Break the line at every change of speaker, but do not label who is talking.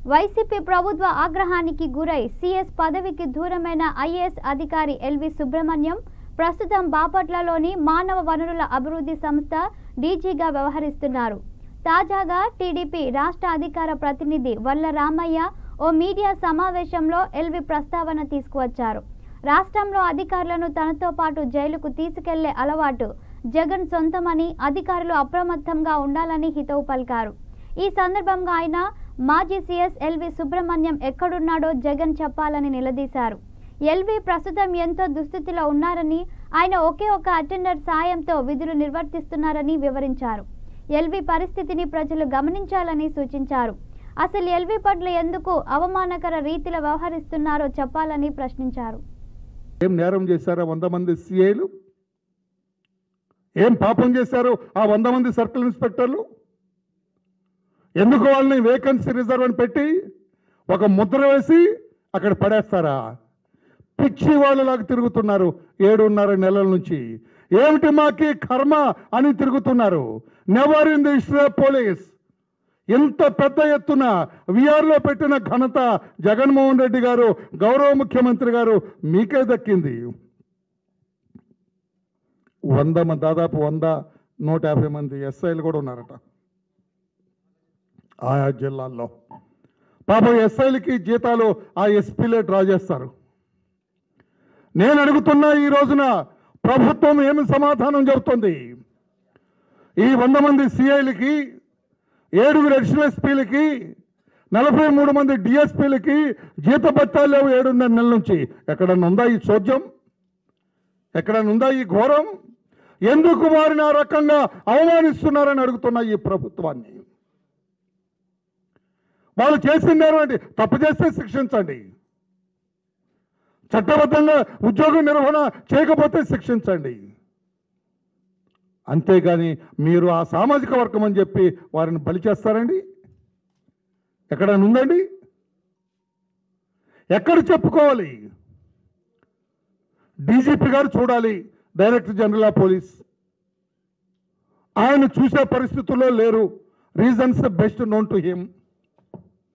YCP ప్రభుత్వ ఆగ్రహానికి గురై సీఎస్ పదవికి దూరమైన ఐఏఎస్ అధికారి ఎల్వి సుబ్రహ్మణ్యం ప్రస్తుతం బాపట్లలోని మానవ వనరుల అభివృద్ధి సంస్థ డీజీగా వ్యవహరిస్తున్నారు తాజాగా టీడీపీ రాష్ట్ర అధికార ప్రతినిధి వల్ల రామయ్య ఓ మీడియా సమావేశంలో ఎల్వి ప్రస్తావన తీసుకువచ్చారు రాష్ట్రంలో అధికారులను తనతో పాటు జైలుకు తీసుకెళ్లే అలవాటు జగన్ సొంతమని అధికారులు అప్రమత్తంగా ఉండాలని హితవు పలికారు ఈ సందర్భంగా ఆయన మాజీ సీఎస్ ఎల్వి సుబ్రహ్మణ్యం ఎక్కడున్నాడో జగన్ చెప్పాలని నిలదీశారు ఎల్వి ప్రస్తుతం ఎంతో దుస్థితిలో ఉన్నారని ఆయన ఒకే ఒక అటెండర్ సాయంతో విధులు నిర్వర్తిస్తున్నారని వివరించారు ఎల్వి పరిస్థితిని ప్రజలు గమనించాలని సూచించారు అసలు ఎల్వి పట్ల ఎందుకు అవమానకర రీతిలో వ్యవహరిస్తున్నారో చెప్పాలని ప్రశ్నించారు
ఏం నేరం చేశారు ఆ వంద మంది సిఐలు ఏం పాపం చేశారు ఆ వంద మంది సర్కిల్ ఇన్స్పెక్టర్లు ఎందుకు వాళ్ళని వేకెన్సీ రిజర్వ్ అని పెట్టి ఒక ముద్ర వేసి అక్కడ పడేస్తారా పిచ్చి వాళ్ళలాగా తిరుగుతున్నారు ఏడున్నర నెలల నుంచి ఏమిటి మాకి కర్మ అని తిరుగుతున్నారు never in the history of police ఇంత పెద్ద ఎత్తున విఆర్లో పెట్టిన ఘనత జగన్మోహన్ రెడ్డి గారు గౌరవ ముఖ్యమంత్రి గారు మీకే దక్కింది వంద మంది దాదాపు వంద నూట యాభై మంది ఎస్ఐలు కూడా ఉన్నారట ఆయా జిల్లాల్లో పాపం ఎస్ఐలకి జీతాలు ఆ ఎస్పీలే డ్రా చేస్తారు నేను అడుగుతున్నా ఈ రోజున ప్రభుత్వం ఏమి సమాధానం చెబుతుంది ఈ వంద మంది సిఐలకి ఏడుగురు అడిషనల్ ఎస్పీలకి నలభై మూడు మంది డిఎస్పీలకి జీతభత్యాలు లేవు ఏడున్నర నెలల నుంచి ఎక్కడన్నా ఉందా ఈ చోద్యం ఎక్కడన్నా ఉందా ఈ ఘోరం ఎందుకు వారిని ఆ రకంగా అవమానిస్తున్నారని అడుగుతున్నా ఈ ప్రభుత్వాన్ని వాళ్ళు చేసిందారు అంటే తప్పు చేస్తే శిక్షించండి చట్టబద్ధంగా ఉద్యోగ నిర్వహణ చేయకపోతే శిక్షించండి అంతేగాని మీరు ఆ సామాజిక వర్గం అని చెప్పి వారిని బలి చేస్తారండి ఎక్కడైనా ఉందండి ఎక్కడ చెప్పుకోవాలి డీజీపీ గారు చూడాలి డైరెక్టర్ జనరల్ ఆఫ్ పోలీస్ ఆయన చూసే పరిస్థితుల్లో లేరు reasons best known to him